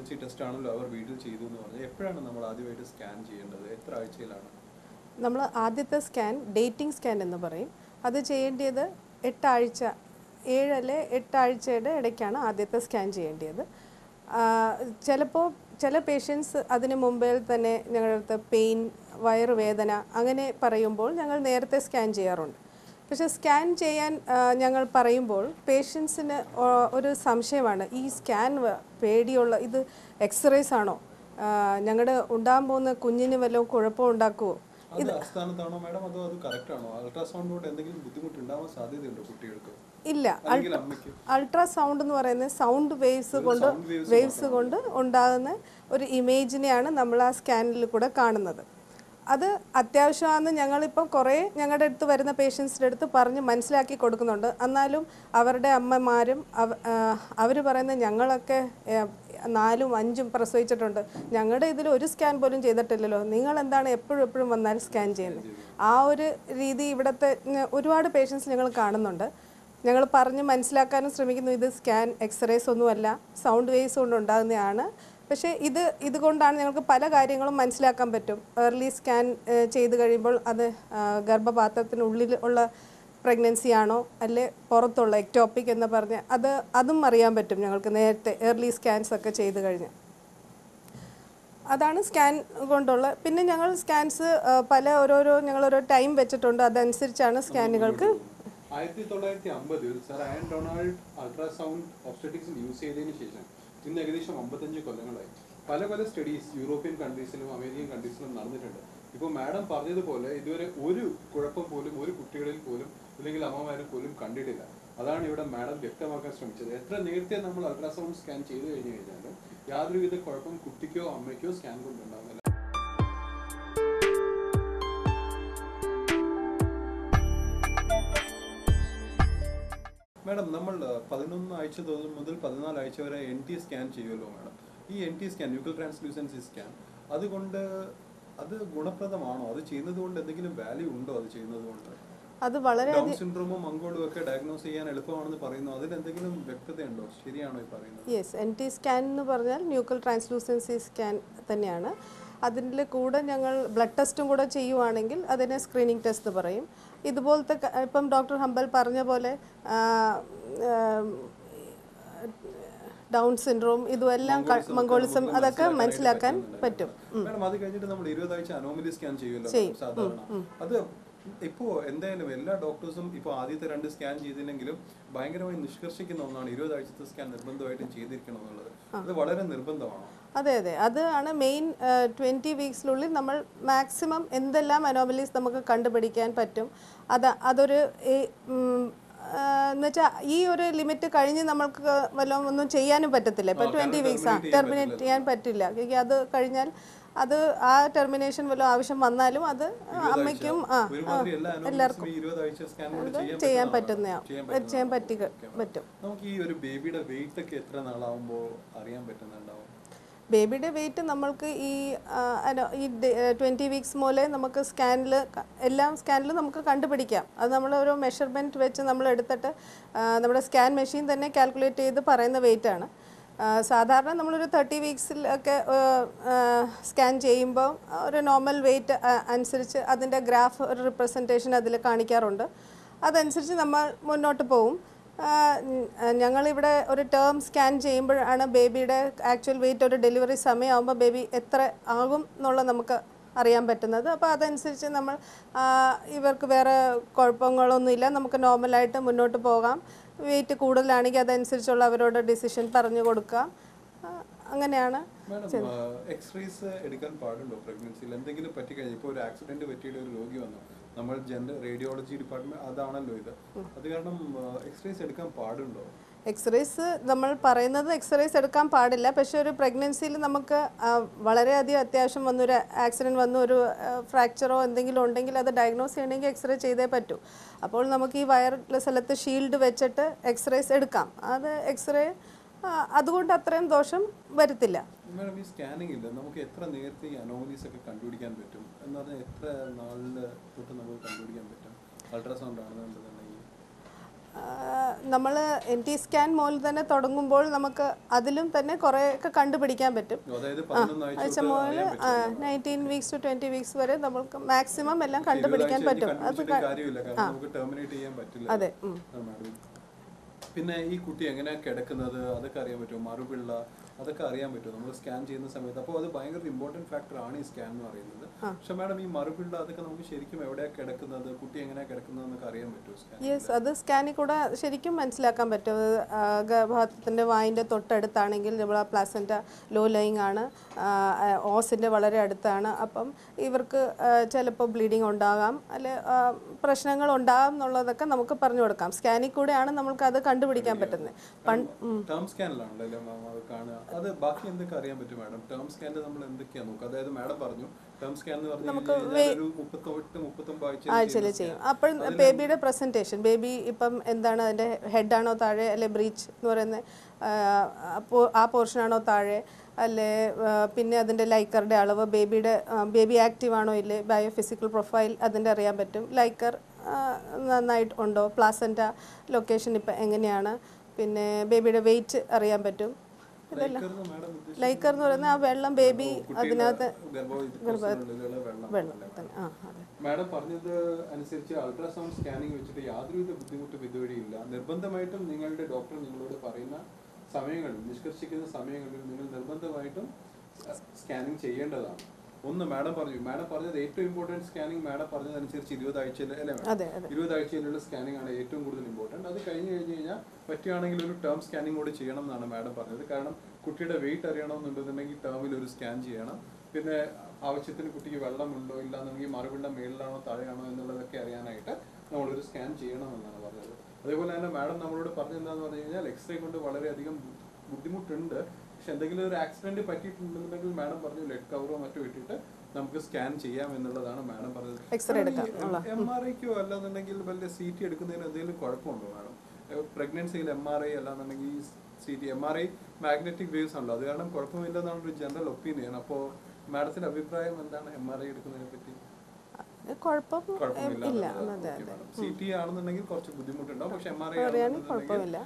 Pregnancy test ആണല്ലോ അവർ വീട്ടിൽ ചെയ്തു എന്ന് പറഞ്ഞത് എപ്പോഴാണ് നമ്മൾ ആദ്യമായിട്ട് സ്കാൻ ചെയ്യേണ്ടത് എത്ര ആഴ്ചയിലാണ് നമ്മൾ ആദ്യത്തെ സ്കാൻ ഡേറ്റിംഗ് സ്കാൻ എന്ന് പറയും അത് ചെയ്യേണ്ടത് എട്ടാഴ്ച ഏഴല്ലേ എട്ടാഴ്ചയുടെ ഇടയ്ക്കാണ് ആദ്യത്തെ സ്കാൻ ചെയ്യേണ്ടത് ചിലപ്പോൾ ചില പേഷ്യൻസ് അതിന് മുമ്പേ തന്നെ ഞങ്ങളുടെ അടുത്ത് പെയിൻ വയറുവേദന അങ്ങനെ പറയുമ്പോൾ ഞങ്ങൾ നേരത്തെ സ്കാൻ ചെയ്യാറുണ്ട് പക്ഷേ സ്കാൻ ചെയ്യാൻ ആ, ഞങ്ങൾ പറയുമ്പോൾ പേഷ്യൻസിന് ഒരു സംശയമാണ് ഈ സ്കാൻ വ- പേടിയുള്ള ഇത് എക്സ്റേസ് ആണോ ഞങ്ങളുടെ ഉണ്ടാകാൻ പോകുന്ന കുഞ്ഞിന് വല്ലതും കുഴപ്പം ഉണ്ടാക്കുമോ അത് അസ്ഥാനത്താണോ മാഡം അതോ അത് കറക്റ്റ് ആണോ അൾട്രാസൗണ്ട് കൊണ്ട് എന്തെങ്കിലും ബുദ്ധിമുട്ട് ഉണ്ടാവാൻ സാധ്യതയുണ്ടോ കുട്ടികൾക്ക് ഇല്ല അല്ലെങ്കിൽ അമ്മയ്ക്ക് അൾട്രാസൗണ്ട് എന്ന് പറയുന്നത് സൗണ്ട് വേവ്സ് കൊണ്ട് sound waves വേവ്സ് കൊണ്ട് ഉണ്ടാകുന്ന ഒരു ഇമേജിനെയാണ് നമ്മൾ ആ സ്കാനിൽ കൂടെ കാണുന്നത് അത് അത്യാവശ്യമാണെന്ന് ഞങ്ങളിപ്പം കുറേ ഞങ്ങളുടെ അടുത്ത് വരുന്ന പേഷ്യൻസിൻ്റെ അടുത്ത് പറഞ്ഞ് മനസ്സിലാക്കി കൊടുക്കുന്നുണ്ട് എന്നാലും അവരുടെ അമ്മമാരും അവർ പറയുന്നത് ഞങ്ങളൊക്കെ ഏഹ്, നാലും അഞ്ചും പ്രസവിച്ചിട്ടുണ്ട് ഞങ്ങളുടെ ഇതിൽ ഒരു സ്കാൻ പോലും ചെയ്തിട്ടില്ലല്ലോ നിങ്ങൾ എന്താണ് എപ്പോഴും എപ്പോഴും വന്നാൽ സ്കാൻ ചെയ്യുന്നത് ആ ഒരു രീതി ഇവിടുത്തെ ഞ- ഒരുപാട് പേഷ്യൻസ് ഞങ്ങൾ കാണുന്നുണ്ട് ഞങ്ങൾ പറഞ്ഞ് മനസ്സിലാക്കാനും ശ്രമിക്കുന്നു ഇത് സ്കാൻ എക്സ്റേസ് ഒന്നുമല്ല സൗണ്ട് വേവ്സ് കൊണ്ട് ഉണ്ടാകുന്നതാണ് പക്ഷേ ഇത് ഇതുകൊണ്ടാണ് ഞങ്ങൾക്ക് പല കാര്യങ്ങളും മനസ്സിലാക്കാൻ പറ്റും ഏർലി സ്കാൻ ചെയ്ത് കഴിയുമ്പോൾ അത് ആ, ഗർഭപാത്രത്തിനുള്ളിൽ ഉള്ള പ്രഗ്നൻസി ആണോ അല്ലെ പുറത്തുള്ള എക്ടോപ്പിക് എന്ന് പറഞ്ഞ് അത് അതും അറിയാൻ പറ്റും ഞങ്ങൾക്ക് നേരത്തെ ഏർലി സ്കാൻസ് ഒക്കെ ചെയ്ത് കഴിഞ്ഞ് അതാണ് സ്കാൻ കൊണ്ടുള്ള പിന്നെ ഞങ്ങൾ സ്കാൻസ് പല ഓരോരോ ഞങ്ങൾ ഓരോ ടൈം വെച്ചിട്ടുണ്ട് അതനുസരിച്ചാണ് സ്കാനുകൾക്ക് ആയിരത്തി തൊള്ളായിരത്തി അമ്പതിൽ സർ ആൻ ഡൊണാൾഡ് അൾട്രാസൗണ്ട് ഒബ്സ്റ്ററ്റിക്സിൽ യൂസ് ചെയ്തതിന് ശേഷം ഇന്ന് ഏകദേശം അമ്പത്തഞ്ച് കൊല്ലങ്ങളായി പല പല സ്റ്റഡീസ് യൂറോപ്യൻ കൺട്രീസിലും അമേരിക്കൻ കൺട്രീസിലും നടന്നിട്ടുണ്ട് ഇപ്പോൾ മാഡം പറഞ്ഞതുപോലെ ഇതുവരെ ഒരു കുഴപ്പം പോലും ഒരു കുട്ടികളിൽ പോലും അല്ലെങ്കിൽ അമ്മമാരിൽ പോലും കണ്ടിട്ടില്ല അതാണ് ഇവിടെ മാഡം വ്യക്തമാക്കാൻ ശ്രമിച്ചത് എത്ര നേരത്തെ നമ്മൾ അൾട്രാസൗണ്ട് സ്കാൻ ചെയ്തു കഴിഞ്ഞു കഴിഞ്ഞാലും യാതൊരുവിധ കുഴപ്പം കുട്ടിക്കോ അമ്മയ്ക്കോ സ്കാൻ കൊണ്ടുണ്ടാകുന്നില്ല മാഡം നമ്മൾ അഹ്, പതിനൊന്ന് ആഴ്ച തോതും മുതൽ പതിനാല് ആഴ്ച വരെ എൻ ടി സ്കാൻ ചെയ്യുമല്ലോ മാഡം ഈ N T scan nuclear translucency scan അതുകൊണ്ട് അത് ഗുണപ്രദമാണോ അത് ചെയ്യുന്നത് കൊണ്ട് എന്തെങ്കിലും വാല്യൂ ഉണ്ടോ അത് ചെയ്യുന്നത് കൊണ്ട് അത് വളരെ ഡൗൺ സിൻഡ്രോമും മംഗോളും ഒക്കെ ഡയഗ്നോസ് ചെയ്യാൻ എളുപ്പമാണെന്ന് പറയുന്നു അതിൽ എന്തെങ്കിലും വ്യക്തതയുണ്ടോ ശരിയാണോ ഈ പറയുന്നത് യെസ് എൻ ടി സ്കാൻ എന്ന് പറഞ്ഞാൽ ന്യൂക്ലിയർ ട്രാൻസ്ലൂസൻസി സ്കാൻ തന്നെയാണ് അതിൻ്റെ കൂടെ ഞങ്ങൾ ബ്ലഡ് ടെസ്റ്റും കൂടെ ചെയ്യുവാണെങ്കിൽ അതിനെ സ്ക്രീനിങ് ടെസ്റ്റ് പറയും ഇതുപോലത്തെ ക- ഇപ്പം ഡോക്ടർ ഹംബൽ പറഞ്ഞ പോലെ ആ, ആ, ഡൗൺ സിൻഡ്രോം ഇതുമെല്ലാം ക- മംഗോളിസം അതൊക്കെ മനസ്സിലാക്കാൻ പറ്റും മാഡം അത് കഴിഞ്ഞിട്ട് നമ്മൾ ഇരുപതാഴ്ച അനോമലി സ്കാൻ ചെയ്യുമല്ലോ സാധാരണ അത് ഇപ്പോ എന്തായാലും എല്ലാ ഡോക്ടേഴ്സും ഇപ്പൊ ആദ്യത്തെ രണ്ട് സ്കാൻ ചെയ്തില്ലെങ്കിലും ഭയങ്കരമായി നിഷ്കർഷിക്കുന്ന ഒന്നാണ് ഇരുപതാഴ്ചത്തെ സ്കാൻ നിർബന്ധമായിട്ടും ചെയ്തിരിക്കണം എന്നുള്ളത് അത് വളരെ നിർബന്ധമാണോ അതെ അതെ അതാണ് മെയിൻ ട്വൻറ്റി വീക്സിനുള്ളിൽ നമ്മൾ മാക്സിമം എന്തെല്ലാം അനോമലീസ് നമുക്ക് കണ്ടുപിടിക്കാൻ പറ്റും അത് അതൊരു എന്നുവെച്ചാൽ ഈ ഒരു ലിമിറ്റ് കഴിഞ്ഞ് നമ്മൾക്ക് വല്ലതും ഒന്നും ചെയ്യാനും പറ്റത്തില്ല ഇപ്പം ട്വൻറ്റി വീക്സ് ആ ടെർമിനേറ്റ് ചെയ്യാൻ പറ്റില്ല കാരണം അത് കഴിഞ്ഞാൽ അത് ആ ടെർമിനേഷൻ വല്ലതും ആവശ്യം വന്നാലും അത് അമ്മയ്ക്കും ആ ഒരുമാതിരി എല്ലാ അനോമലീസും ഈ ഇരുപതാഴ്ച സ്കാൻ കൊണ്ട് ചെയ്യാൻ ചെയ്യാൻ പറ്റുന്നതാണോ? പറ്റുന്ന ചെയ്യാൻ ചെയ്യാൻ പറ്റുന്നതാണോ? പറ്റി Okay. പറ്റും നമുക്ക് ഈ ഒരു ബേബിയുടെ വെയിറ്റ് ഒക്കെ എത്ര നാളാവുമ്പോൾ അറിയാൻ പറ്റുന്നുണ്ടാവും ബേബിയുടെ വെയിറ്റ് നമ്മൾക്ക് ഈ ആ, അന- ഈ ട്വൻറ്റി വീക്സ് മുതലേ നമുക്ക് സ്കാനിൽ എല്ലാം സ്കാനിലും നമുക്ക് കണ്ടുപിടിക്കാം അത് നമ്മൾ ഒരു മെഷർമെൻറ്റ് വെച്ച് നമ്മൾ എടുത്തിട്ട് ആ, നമ്മുടെ സ്കാൻ മെഷീൻ തന്നെ കാൽക്കുലേറ്റ് ചെയ്ത് പറയുന്ന വെയിറ്റ് ആണ് ആ, സാധാരണ നമ്മളൊരു തേർട്ടി വീക്സിലൊക്കെ സ്കാൻ ചെയ്യുമ്പോൾ ഒരു നോർമൽ വെയിറ്റ് അനുസരിച്ച് അതിൻ്റെ ഗ്രാഫ് ഒരു റിപ്രസെൻറ്റേഷൻ അതിൽ കാണിക്കാറുണ്ട് അതനുസരിച്ച് നമ്മൾ മുന്നോട്ട് പോകും ഞങ്ങളിവിടെ ഒരു ടേം സ്കാൻ ചെയ്യുമ്പോഴാണ് ബേബിയുടെ ആക്ച്വൽ വെയിറ്റ് ഒരു ഡെലിവറി സമയമാകുമ്പോൾ ബേബി എത്ര ആകും എന്നുള്ള നമുക്ക് അറിയാൻ പറ്റുന്നത് അപ്പോൾ അതനുസരിച്ച് നമ്മൾ ആ, ഇവർക്ക് വേറെ കുഴപ്പങ്ങളൊന്നുമില്ല നമുക്ക് നോർമലായിട്ട് മുന്നോട്ട് പോകാം വെയിറ്റ് കൂടുതലാണെങ്കിൽ അതനുസരിച്ചുള്ള അവരോട് ഡിസിഷൻ പറഞ്ഞു കൊടുക്കാം ആ, അങ്ങനെയാണ് മാഡം എക്സ്റേസ് എടുക്കാൻ പാടുണ്ടോ പ്രഗ്നൻസിയിൽ എന്തെങ്കിലും പറ്റി കഴിഞ്ഞാൽ ഇപ്പോൾ ഒരു ആക്സിഡന്റ് പറ്റിയിട്ട് ഒരു രോഗി വന്നു നമ്മൾ ജനറൽ റേഡിയോളജി ഡിപ്പാർട്ട്മെന്റ് അതാണല്ലോ ഇത് അത് കാരണം എക്സ്റേസ് എടുക്കാൻ പാടുണ്ടോ എക്സ്റേസ് നമ്മൾ പറയുന്നത് എക്സ്റേസ് എടുക്കാൻ പാടില്ല പക്ഷേ ഒരു പ്രഗ്നൻസിയിൽ നമുക്ക് ആ, വളരെയധികം അത്യാവശ്യം വന്നു ഒരു ആക്സിഡൻറ്റ് വന്നു ഒരു ഫ്രാക്ചറോ എന്തെങ്കിലും ഉണ്ടെങ്കിൽ അത് ഡയഗ്നോസ് ചെയ്യണമെങ്കിൽ എക്സ്റേ ചെയ്തേ പറ്റൂ അപ്പോൾ നമുക്ക് ഈ വയറുള്ള സ്ഥലത്ത് ഷീൽഡ് വെച്ചിട്ട് എക്സ്റേസ് എടുക്കാം അത് എക്സ്റേ അതുകൊണ്ട് അത്രയും ദോഷം വരത്തില്ല മാഡം ഈ സ്കാനിങ് ഇല്ല നമുക്ക് എത്ര നേരത്തെ ഈ അനോമലീസ് ഒക്കെ കണ്ടുപിടിക്കാൻ പറ്റും എന്ന് പറഞ്ഞാൽ എത്ര നാളിൽ തൊട്ട് നമുക്ക് കണ്ടുപിടിക്കാൻ പറ്റും അൾട്രാസൗണ്ട് ആണെന്നുണ്ടെന്നുണ്ടെങ്കിൽ നമ്മൾ എൻ ടി സ്കാൻ മുതൽ തന്നെ തുടങ്ങുമ്പോൾ നമുക്ക് അതിലും തന്നെ കുറേയൊക്കെ കണ്ടുപിടിക്കാൻ പറ്റും അതായത് പതിനൊന്ന് ആഴ്ച ആഴ്ച മുതൽ nineteen weeks to twenty weeks വരെ നമുക്ക് മാക്സിമം എല്ലാം കണ്ടുപിടിക്കാൻ പറ്റും അത് കണ്ടുപിടിച്ചിട്ട് കാര്യമില്ല കാരണം നമുക്ക് ടെർമിനേറ്റ് ചെയ്യാൻ പറ്റില്ല അതെ ഉം. ആ, മാഡം. പിന്നെ ഈ കുട്ടി എങ്ങനെയാ കിടക്കുന്നത് അതൊക്കെ അറിയാൻ പറ്റുമോ മറുപിള്ള അതൊക്കെ അറിയാൻ പറ്റുമോ നമ്മൾ സ്കാൻ ചെയ്യുന്ന സമയത്ത് അപ്പോൾ അത് ഭയങ്കര ഇമ്പോർട്ടൻറ്റ് ഫാക്ടർ ആണ് ഈ സ്കാൻ എന്ന് പറയുന്നത് പക്ഷെ മാഡം ഈ മറുപിള്ള അതൊക്കെ നമുക്ക് ശരിക്കും എവിടെയാ കിടക്കുന്നത് കുട്ടി എങ്ങനെയാ കിടക്കുന്നത് എന്നൊക്കെ അറിയാൻ പറ്റുമോ സ്കാൻ യെസ് അത് സ്കാനിൽ കൂടെ ശരിക്കും മനസ്സിലാക്കാൻ പറ്റും അത് ആ, ഗർഭപാത്രത്തിൻ്റെ വായിൻ്റെ തൊട്ടടുത്താണെങ്കിൽ നമ്മൾ ആ പ്ലാസൻ്റ ലോ ലയിങ് ആണ് ഓസിൻ്റെ വളരെ അടുത്താണ് അപ്പം ഇവർക്ക് ചിലപ്പോൾ ബ്ലീഡിങ് ഉണ്ടാകാം അല്ലെ ആ, പ്രശ്നങ്ങൾ ഉണ്ടാകാം എന്നുള്ളതൊക്കെ നമുക്ക് പറഞ്ഞു കൊടുക്കാം സ്കാനിൽ കൂടെയാണ് നമ്മൾക്ക് അത് കണ്ടുപിടിക്കാൻ പറ്റുന്നത് പൺ ടേം സ്കാനിലാണല്ലോ അല്ലേ മാം അത് കാണുക അത് ബാക്കി എന്തൊക്കെ അറിയാൻ പറ്റും മാഡം ടേം സ്കാനിൽ നമ്മൾ എന്തൊക്കെയാ നോക്കുക അതായത് മാഡം പറഞ്ഞു ടേം സ്കാൻ എന്ന് പറഞ്ഞു കഴിഞ്ഞാൽ ഒരു മുപ്പത്തെട്ട് മുപ്പത്തൊമ്പത് ആഴ്ച ആഴ്ചയിൽ ചെയ്യും അപ്പോൾ ബേബിയുടെ പ്രസൻറ്റേഷൻ ബേബി ഇപ്പം എന്താണ് അതിൻ്റെ ഹെഡാണോ താഴെ അല്ലെ ബ്രീച്ച് എന്ന് പറയുന്ന ആ, അപ്പോ- ആ പോർഷനാണോ താഴെ അല്ലെ ആ, പിന്നെ അതിൻ്റെ ലൈക്കറുടെ അളവ് ബേബിയുടെ ബേബി ആക്റ്റീവ് ആണോ ഇല്ലേ ബയോ ഫിസിക്കൽ പ്രൊഫൈൽ അതിൻ്റെ അറിയാൻ പറ്റും ലൈക്കർ നന്നായിട്ട് ഉണ്ടോ പ്ലാസൻ്റ ലൊക്കേഷൻ ഇപ്പം എങ്ങനെയാണ് പിന്നെ ബേബിയുടെ വെയിറ്റ് അറിയാൻ പറ്റും ഇതെല്ലാം മാഡം ഉദ്ദേശിച്ചത് ലൈക്കർ എന്ന് പറയുന്ന ആ വെള്ളം ബേബി അതിനകത്ത് ഗർഭവതിക്കുള്ളിലുള്ള വെള്ളം വെള്ളം തന്നെ ആ അതെ മാഡം പറഞ്ഞത് അനുസരിച്ച് അൾട്രാസൗണ്ട് സ്കാനിങ് വെച്ചിട്ട് യാതൊരുവിധ ബുദ്ധിമുട്ടും ഇതുവഴിയില്ല നിർബന്ധമായിട്ടും നിങ്ങളുടെ ഡോക്ടർ നിങ്ങളോട് പറയുന്ന സമയങ്ങളിൽ നിഷ്കർഷിക്കുന്ന സമയങ്ങളിൽ നിങ്ങൾ നിർബന്ധമായിട്ടും സ്കാനിങ് ചെയ്യേണ്ടതാണ് ഒന്ന് മാഡം പറഞ്ഞു മാഡം പറഞ്ഞത് ഏറ്റവും ഇമ്പോർട്ടൻറ്റ് സ്കാനിങ് മാഡം പറഞ്ഞതനുസരിച്ച് ഇരുപത് ആഴ്ചയിൽ അല്ലേ മാഡം അതെ അതെ ഇരുപത് ആഴ്ചയിലുള്ള സ്കാനിങ് ആണ് ഏറ്റവും കൂടുതൽ ഇമ്പോർട്ടൻറ്റ് അത് കഴിഞ്ഞ് കഴിഞ്ഞ് കഴിഞ്ഞാൽ പറ്റുകയാണെങ്കിൽ ഒരു ടേം സ്കാനിങ് കൂടി ചെയ്യണം എന്നാണ് മാഡം പറഞ്ഞത് കാരണം കുട്ടിയുടെ വെയിറ്റ് അറിയണമെന്നുണ്ടെന്നുണ്ടെങ്കിൽ ടേമിൽ ഒരു സ്കാൻ ചെയ്യണം പിന്നെ ആവശ്യത്തിന് കുട്ടിക്ക് വെള്ളമുണ്ടോ ഇല്ല എന്നുണ്ടെങ്കിൽ മറുപിള്ള മേളിലാണോ താഴെയാണോ എന്നുള്ളതൊക്കെ അറിയാനായിട്ട് നമ്മളൊരു സ്കാൻ ചെയ്യണം എന്നാണ് പറഞ്ഞത് അതേപോലെ തന്നെ മാഡം നമ്മളോട് പറഞ്ഞെന്താന്ന് പറഞ്ഞു കഴിഞ്ഞാൽ എക്സ്റേ കൊണ്ട് വളരെയധികം ബു- ബുദ്ധിമുട്ടുണ്ട് പക്ഷെ എന്തെങ്കിലും ഒരു ആക്സിഡന്റ് പറ്റിയിട്ടുണ്ടെന്നുണ്ടെങ്കിൽ മാഡം പറഞ്ഞു ലെഡ് കവറോ മറ്റോ ഇട്ടിട്ട് നമുക്ക് സ്കാൻ ചെയ്യാം എന്നുള്ളതാണ് മാഡം പറഞ്ഞത് X-ray എടുക്കാം, ഉള്ള. എം ആർ ഐക്കോ അല്ലാന്നുണ്ടെങ്കിൽ വല്ല സി ടി എടുക്കുന്നതിന് എന്തെങ്കിലും കുഴപ്പമുണ്ടോ മാഡം പ്രഗ്നൻസിയിൽ എം ആർ ഐ അല്ലാന്നുണ്ടെങ്കിൽ C T M R I magnetic waves ഉണ്ടോ അത് കാരണം കുഴപ്പമില്ലെന്നാണ് ഒരു ജനറൽ ഒപ്പീനിയൻ അപ്പോൾ മാഡത്തിന്റെ അഭിപ്രായം എന്താണ് എം ആർ ഐ എടുക്കുന്നതിനെ പറ്റി അത് കുഴപ്പം ഏ, ഇല്ല അതെ അതെ സി ടി ആണെന്നുണ്ടെങ്കിൽ കുറച്ച് ബുദ്ധിമുട്ടുണ്ടാവും പക്ഷെ എം ആർ ഐ പറയുകയാണെങ്കിൽ കുഴപ്പമില്ല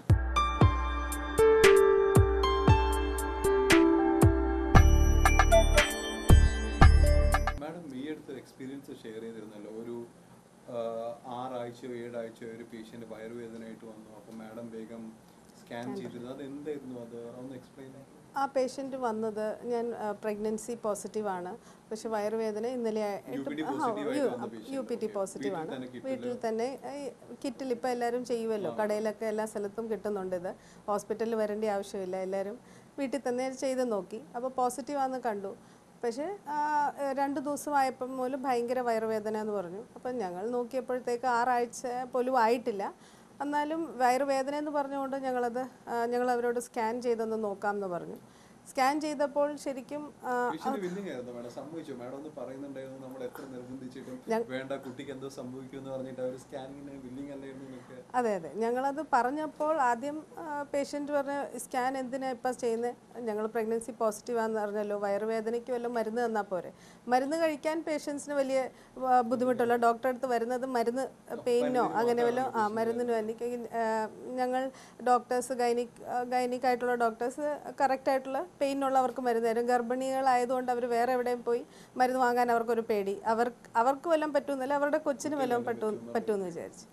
മാഡം ഈ അടുത്ത് എക്സ്പീരിയൻസ് ഷെയർ ചെയ്തിരുന്നല്ലോ ഒരു ആ, ആറാഴ്ചയോ ഏഴാഴ്ചയോ ഒരു പേഷ്യന്റ് വയറുവേദനയായിട്ട് വന്നു അപ്പോൾ മാഡം വേഗം സ്കാൻ ചെയ്തിരുന്നു അത് എന്തായിരുന്നു അത് ഒന്ന് എക്സ്പ്ലെയിൻ ആ പേഷ്യൻ്റ് വന്നത് ഞാൻ പ്രഗ്നൻസി പോസിറ്റീവാണ് പക്ഷെ വയറുവേദന ഇന്നലെ UPT positive ആയിട്ട് വന്ന patient. U P T Okay. പോസിറ്റീവാണ് വീട്ടിൽ തന്നെ കിട്ടില്ല. വീട്ടിൽ തന്നെ കിറ്റിൽ ഇപ്പോൾ എല്ലാവരും ചെയ്യുമല്ലോ കടയിലൊക്കെ എല്ലാ സ്ഥലത്തും കിട്ടുന്നുണ്ട് ഇത് ഹോസ്പിറ്റലിൽ വരേണ്ട ആവശ്യമില്ല എല്ലാവരും വീട്ടിൽ തന്നെ ചെയ്ത് നോക്കി അപ്പോൾ പോസിറ്റീവാന്ന് കണ്ടു പക്ഷേ ആ, രണ്ട് ദിവസമായപ്പം പോലും ഭയങ്കര വയറുവേദന എന്ന് പറഞ്ഞു അപ്പം ഞങ്ങൾ നോക്കിയപ്പോഴത്തേക്ക് ആറാഴ്ച പോലും ആയിട്ടില്ല എന്നാലും വയറുവേദന എന്ന് പറഞ്ഞുകൊണ്ട് ഞങ്ങളത് ആ, ഞങ്ങൾ അവരോട് സ്കാൻ ചെയ്തൊന്ന് നോക്കാം എന്ന് പറഞ്ഞു സ്കാൻ ചെയ്തപ്പോൾ ശരിക്കും ആ, പേഷ്യന്റ് വില്ലിങ് ആയിരുന്നു മാഡം സംഭവിച്ചു മാഡം ഒന്ന് പറയുന്നുണ്ടായിരുന്നു നമ്മൾ എത്ര നിർബന്ധിച്ചിട്ടും വേണ്ട കുട്ടിക്ക് എന്തോ സംഭവിക്കും എന്ന് പറഞ്ഞിട്ട് അവർ സ്കാനിങ്ങിന് വില്ലിങ് അല്ലായിരുന്നു എന്നൊക്കെ അതെ അതെ ഞങ്ങളത് പറഞ്ഞപ്പോൾ ആദ്യം പേഷ്യൻ്റ് പറഞ്ഞ സ്കാൻ എന്തിനാ ഇപ്പം ചെയ്യുന്നത് ഞങ്ങൾ പ്രഗ്നൻസി പോസിറ്റീവാന്ന് പറഞ്ഞല്ലോ വയറുവേദനയ്ക്ക് വല്ലതും മരുന്ന് തന്നാൽ പോരെ മരുന്ന് കഴിക്കാൻ പേഷ്യൻസിന് വലിയ ആ, ബുദ്ധിമുട്ടുള്ള ഡോക്ടറെ അടുത്ത് വരുന്നത് മരുന്ന് പെയിനോ അങ്ങനെ വല്ലതും ആ മരുന്നിന് വേണ്ടി ആ, ഞങ്ങൾ ഡോക്ടേഴ്സ് ഗൈനിക് ഗൈനിക് ആയിട്ടുള്ള ഡോക്ടേഴ്സ് കറക്റ്റായിട്ടുള്ള പെയിനുള്ളവർക്ക് മരുന്ന് തരും ഗർഭിണികളായതുകൊണ്ട് അവർ വേറെ എവിടെയും പോയി മരുന്ന് വാങ്ങാൻ അവർക്കൊരു പേടി അവർക്ക് അവർക്ക് വല്ലതും പറ്റുമെന്നല്ല അവരുടെ കൊച്ചിന് വല്ലതും പറ്റും പറ്റുമെന്ന് വിചാരിച്ചു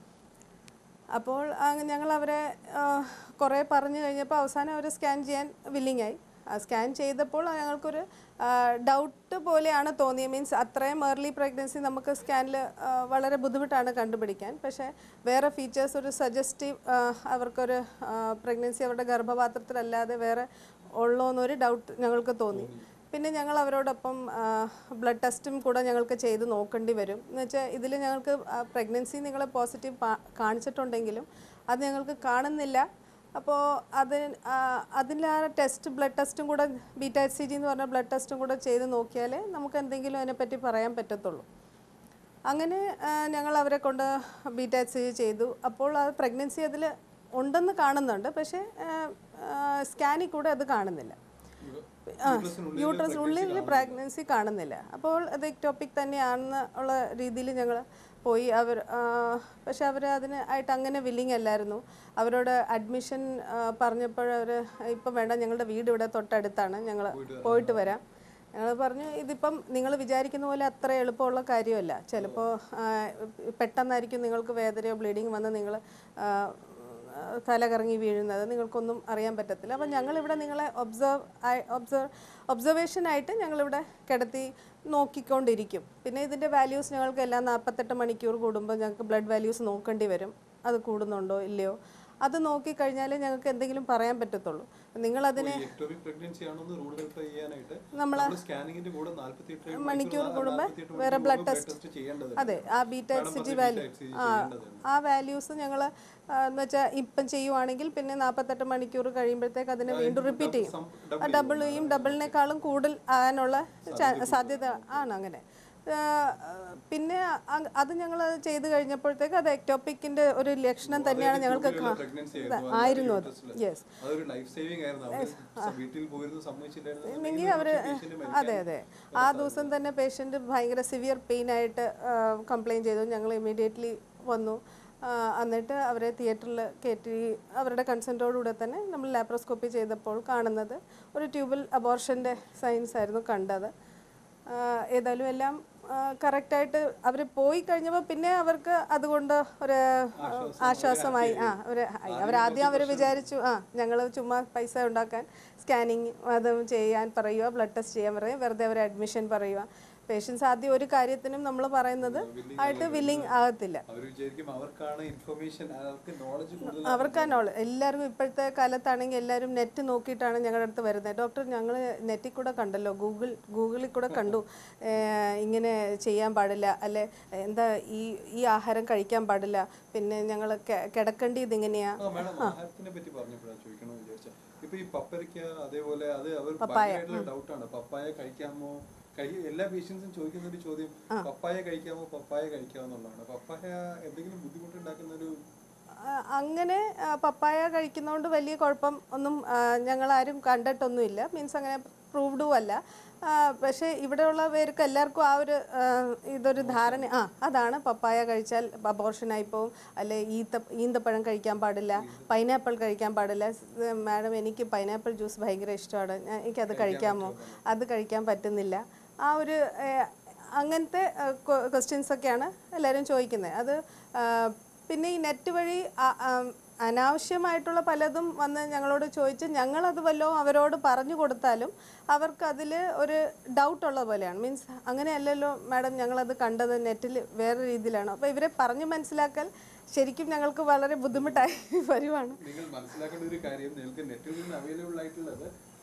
അപ്പോൾ ഞങ്ങൾ അവരെ കുറേ പറഞ്ഞു കഴിഞ്ഞപ്പോൾ അവസാനം അവർ സ്കാൻ ചെയ്യാൻ willing ആയി ആ സ്കാൻ ചെയ്തപ്പോൾ ഞങ്ങൾക്കൊരു ഡൗട്ട് പോലെയാണ് തോന്നിയത് മീൻസ് അത്രയും ഏർലി പ്രഗ്നൻസി നമുക്ക് സ്കാനിൽ വളരെ ബുദ്ധിമുട്ടാണ് കണ്ടുപിടിക്കാൻ പക്ഷേ വേറെ ഫീച്ചേഴ്സ് ഒരു സജസ്റ്റീവ് അവർക്കൊരു പ്രഗ്നൻസി അവരുടെ ഗർഭപാത്രത്തിലല്ലാതെ വേറെ ഉള്ളോ എന്നൊരു ഡൗട്ട് ഞങ്ങൾക്ക് തോന്നി പിന്നെ ഞങ്ങൾ അവരോടൊപ്പം ബ്ലഡ് ടെസ്റ്റും കൂടെ ഞങ്ങൾക്ക് ചെയ്ത് നോക്കേണ്ടി വരും എന്ന് വെച്ചാൽ ഇതിൽ ഞങ്ങൾക്ക് പ്രഗ്നൻസി നിങ്ങൾ പോസിറ്റീവ് കാണിച്ചിട്ടുണ്ടെങ്കിലും അത് ഞങ്ങൾക്ക് കാണുന്നില്ല അപ്പോൾ അത് ആ, അതിൽ ആ ടെസ്റ്റ് ബ്ലഡ് ടെസ്റ്റും കൂടെ ബീറ്റാ എച്ച് സി ജി എന്ന് പറഞ്ഞ ബ്ലഡ് ടെസ്റ്റും കൂടെ ചെയ്ത് നോക്കിയാലേ നമുക്ക് എന്തെങ്കിലും അതിനെപ്പറ്റി പറയാൻ പറ്റത്തുള്ളൂ അങ്ങനെ ആ, ഞങ്ങൾ അവരെ കൊണ്ട് ബീറ്റാ എച്ച് സി ജി ചെയ്തു അപ്പോൾ അത് പ്രഗ്നൻസി അതിൽ ഉണ്ടെന്ന് കാണുന്നുണ്ട് പക്ഷേ സ്കാനിൽ കൂടെ അത് കാണുന്നില്ല യൂട്രസ് ഉള്ളിൽ പ്രഗ്നൻസി കാണുന്നില്ല അപ്പോൾ അത് എക്ടോപ്പിക് തന്നെയാണെന്ന് ഉള്ള രീതിയിൽ ഞങ്ങൾ പോയി അവർ ആ, പക്ഷെ അവർ അതിന് ആയിട്ട് അങ്ങനെ വില്ലിങ് അല്ലായിരുന്നു അവരോട് അഡ്മിഷൻ പറഞ്ഞപ്പോൾ അവർ ഇപ്പം വേണ്ട ഞങ്ങളുടെ വീട് ഇവിടെ തൊട്ടടുത്താണ് ഞങ്ങൾ പോയിട്ട് വരാം ഞങ്ങൾ പറഞ്ഞു ഇതിപ്പം നിങ്ങൾ വിചാരിക്കുന്ന പോലെ അത്ര എളുപ്പമുള്ള കാര്യമല്ല ചിലപ്പോൾ പെട്ടെന്നായിരിക്കും നിങ്ങൾക്ക് വേദനയോ ബ്ലീഡിങ് വന്ന് നിങ്ങൾ തല കറങ്ങി വീഴുന്നത് നിങ്ങൾക്കൊന്നും അറിയാൻ പറ്റത്തില്ല അപ്പം ഞങ്ങളിവിടെ നിങ്ങളെ ഒബ്സർവ് ഒബ്സർവ് ഒബ്സർവേഷനായിട്ട് ഞങ്ങളിവിടെ കിടത്തി നോക്കിക്കൊണ്ടിരിക്കും പിന്നെ ഇതിൻ്റെ വാല്യൂസ് ഞങ്ങൾക്ക് എല്ലാം നാൽപ്പത്തെട്ട് മണിക്കൂർ കൂടുമ്പോൾ ഞങ്ങൾക്ക് ബ്ലഡ് വാല്യൂസ് നോക്കേണ്ടി വരും അത് കൂടുന്നുണ്ടോ ഇല്ലയോ അത് നോക്കിക്കഴിഞ്ഞാലേ ഞങ്ങൾക്ക് എന്തെങ്കിലും പറയാൻ പറ്റത്തുള്ളൂ നിങ്ങളതിനെ എക്ടോപിക് പ്രഗ്നൻസി ആണെന്ന് റൂൾ വെരിഫൈ ചെയ്യാനായിട്ട് നമ്മള് നമ്മൾ സ്കാനിങ്ങിന്റെ കൂടെ 48 മണിക്കൂർ കൂടുമ്പോൾ 48 വേറെ മണിക്കൂർ ബ്ലഡ് blood ടെസ്റ്റ് test ചെയ്യേണ്ടത് അതെ ആ ബീറ്റ എക്സ് ജി വാല്യൂ ആ ആ വാല്യൂസ് ഞങ്ങൾ എന്ന് വെച്ചാൽ ഇപ്പം ചെയ്യുവാണെങ്കിൽ പിന്നെ നാൽപ്പത്തെട്ട് മണിക്കൂർ കഴിയുമ്പോഴത്തേക്ക് അതിനെ വീണ്ടും റിപ്പീറ്റ് ചെയ്യും ആ ഡബിളും ഡബിളിനേക്കാളും കൂടുതൽ ആകാനുള്ള ചാ- സാധ്യത ആണ് അങ്ങനെ ആ, പിന്നെ അ- അത് ഞങ്ങൾ ചെയ്ത് കഴിഞ്ഞപ്പോഴത്തേക്ക് അത് എക്ടോപ്പിക്കിന്റെ ഒരു ലക്ഷണം തന്നെയാണ് ഞങ്ങൾക്ക് കാ- പ്രഗ്നൻസി ആയിരുന്നു അത് യെസ് അതൊരു ലൈഫ് സേവിങ് ആയിരുന്നു അവര് വീട്ടിൽ പോയിരുന്നു സമ്മതിച്ചില്ലായിരുന്നു എങ്കിൽ അവർ അതെ അതെ ആ ദിവസം തന്നെ പേഷ്യൻ്റ് ഭയങ്കര സിവിയർ പെയിൻ ആയിട്ട് കംപ്ലയിൻറ്റ് ചെയ്തു ഞങ്ങൾ ഇമ്മീഡിയറ്റ്ലി വന്നു ആ, എന്നിട്ട് അവരെ തിയേറ്ററിൽ കയറ്റി അവരുടെ കൺസെൻറ്റോടുകൂടെ തന്നെ നമ്മൾ ലാപ്രോസ്കോപ്പി ചെയ്തപ്പോൾ കാണുന്നത് ഒരു ട്യൂബൽ അബോർഷൻ്റെ സൈൻസ് ആയിരുന്നു കണ്ടത് ആ, ഏതായാലും എല്ലാം കറക്റ്റായിട്ട് അവർ പോയി കഴിഞ്ഞപ്പോൾ പിന്നെ അവർക്ക് അതുകൊണ്ട് ഒരു ആശ്വാസമായി ആ ഒരു അവരാദ്യം അവർ വിചാരിച്ചു ആ ഞങ്ങൾ ചുമ്മാ പൈസ ഉണ്ടാക്കാൻ സ്കാനിങ് അത് ചെയ്യാൻ പറയുക ബ്ലഡ് ടെസ്റ്റ് ചെയ്യാൻ പറയുക വെറുതെ അവരെ അഡ്മിഷൻ പറയുക പേഷ്യൻസ് ആദ്യം ഒരു കാര്യത്തിനും നമ്മൾ പറയുന്നത് ആയിട്ട് വില്ലിങ് ആകത്തില്ല അവർ വിചാരിക്കും അവർക്കാണ് ഇൻഫർമേഷൻ അവർക്ക് നോളജ് കൂടുതൽ അവർക്ക് നോളജ് എല്ലാവർക്കും ഇപ്പോഴത്തെ കാലത്താണെങ്കിൽ എല്ലാവരും നെറ്റ് നോക്കിയിട്ടാണ് ഞങ്ങളുടെ അടുത്ത് വരുന്നത് ഡോക്ടർ ഞങ്ങൾ നെറ്റിൽ കൂടെ കണ്ടല്ലോ ഗൂഗിൾ ഗൂഗിളിൽ കൂടെ കണ്ടു ഏഹ് ഇങ്ങനെ ചെയ്യാൻ പാടില്ല അല്ലെ എന്താ ഈ ഈ ആഹാരം കഴിക്കാൻ പാടില്ല പിന്നെ ഞങ്ങൾ കിടക്കേണ്ടത് ഇങ്ങനെയാ ആ മാഡം ആഹാരത്തിനെ പറ്റി പറഞ്ഞപ്പോഴാണ് ചോദിക്കണമെന്ന് വിചാരിച്ചത് ഇപ്പൊ ഈ പപ്പരയ്ക്ക അതേപോലെ അത് അവർ ഭയങ്കരമായിട്ടുള്ള ഡൗട്ടാണ് പപ്പായ കഴിക്കാമോ കഴി എല്ലാ പേഷ്യൻസും ചോദിക്കുന്ന ഒരു ചോദ്യം പപ്പായ കഴിക്കാമോ പപ്പായ കഴിക്കാമോ എന്നുള്ളതാണ് പപ്പായ എന്തെങ്കിലും ബുദ്ധിമുട്ടുണ്ടാക്കുന്ന ഒരു ആ, അങ്ങനെ ആ, പപ്പായ കഴിക്കുന്നതുകൊണ്ട് വലിയ കുഴപ്പം ഒന്നും ഞങ്ങളാരും കണ്ടിട്ടൊന്നുമില്ല മീൻസ് അങ്ങനെ പ്രൂവ്ഡും അല്ല ആ, പക്ഷേ ഇവിടെയുള്ള പേർക്ക് എല്ലാവർക്കും ആ ഒരു ആ, ഇതൊരു ധാരണ ആ അതാണ് പപ്പായ കഴിച്ചാൽ അബോർഷനായി പോവും അല്ലെ ഈത്ത ഈന്തപ്പഴം കഴിക്കാൻ പാടില്ല പൈനാപ്പിൾ കഴിക്കാൻ പാടില്ല സ് മാഡം എനിക്ക് പൈനാപ്പിൾ ജ്യൂസ് ഭയങ്കര ഇഷ്ടമാണ് ഞാൻ- എനിക്കത് കഴിക്കാമോ അത് കഴിക്കാൻ പറ്റുന്നില്ല ആ ഒരു ഏ, അങ്ങനത്തെ ക്വസ്റ്റ്യൻസ് ഒക്കെയാണ് എല്ലാവരും ചോദിക്കുന്നത് അത് ആ, പിന്നെ ഈ നെറ്റ് വഴി ആ- ആം, അനാവശ്യമായിട്ടുള്ള പലതും വന്ന് ഞങ്ങളോട് ചോദിച്ച് ഞങ്ങളത് വല്ലതും അവരോട് പറഞ്ഞു കൊടുത്താലും അവർക്കതിൽ ഒരു ഡൗട്ട് ഉള്ള പോലെയാണ് മീൻസ് അങ്ങനെയല്ലല്ലോ മാഡം ഞങ്ങളത് കണ്ടത് നെറ്റിൽ വേറെ രീതിയിലാണ് അപ്പോൾ ഇവരെ പറഞ്ഞ് മനസ്സിലാക്കൽ ശരിക്കും ഞങ്ങൾക്ക് വളരെ ബുദ്ധിമുട്ടായി വരുവാണ് നിങ്ങൾ മനസ്സിലാക്കേണ്ട ഒരു കാര്യം നിങ്ങൾക്ക് നെറ്റിൽ നിന്ന് അവൈലബിൾ ആയിട്ടുള്ളത്